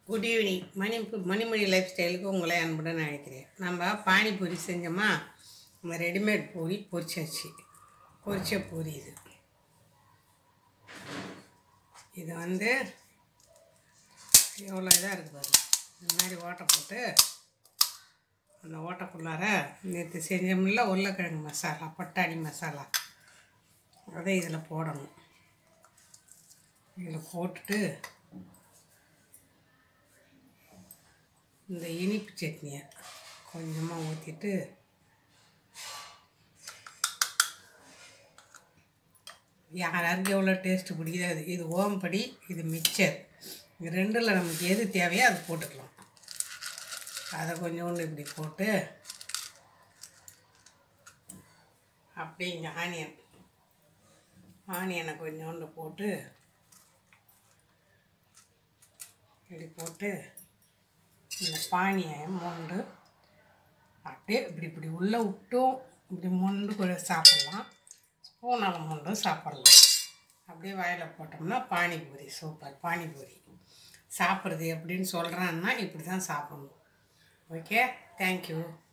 good evening Mani Manimani life ஸ்டைலுக்கு உங்களை அன்புடன் அழைக்கிறேன் நம்ம பானிபூரி செஞ்சோமா நம்ம ரெடிமேட் பூரி பொரிச்சாச்சு பொரிச்ச பூரி இது இது வந்து எவ்வளோ இதாக இருக்குது பாருங்க இந்த மாதிரி ஓட்டை போட்டு அந்த ஓட்டைக்குள்ளார நேற்று செஞ்சோம்ல உருளைக்கிழங்கு மசாலா பட்டாணி மசாலா அதை இதில் போடணும் இதில் போட்டுட்டு இந்த இனிப்பு சட்னியை கொஞ்சமாக ஊற்றிட்டு யாராருக்கு எவ்வளோ டேஸ்ட்டு பிடிக்குதோ அது இது ஓம்படி இது மிக்சர் இது ரெண்டில் நமக்கு எது தேவையோ அது போட்டுக்கலாம் அதை கொஞ்சோண்டு இப்படி போட்டு அப்படியே இங்கே ஆனியன் ஆனியனை கொஞ்சோண்டு போட்டு இப்படி போட்டு இந்த பானியை மொண்டு அப்படியே இப்படி இப்படி உள்ளே விட்டும் இப்படி மொண்டு கூட சாப்பிட்லாம் ஸ்பூனால் மொண்டும் சாப்பிட்லாம் அப்படியே வாயில் போட்டோம்னா பானிபூரி சூப்பர் பானிபூரி சாப்பிட்றது எப்படின்னு சொல்கிறான்னா இப்படி தான் சாப்பிட்ணும் ஓகே தேங்க்யூ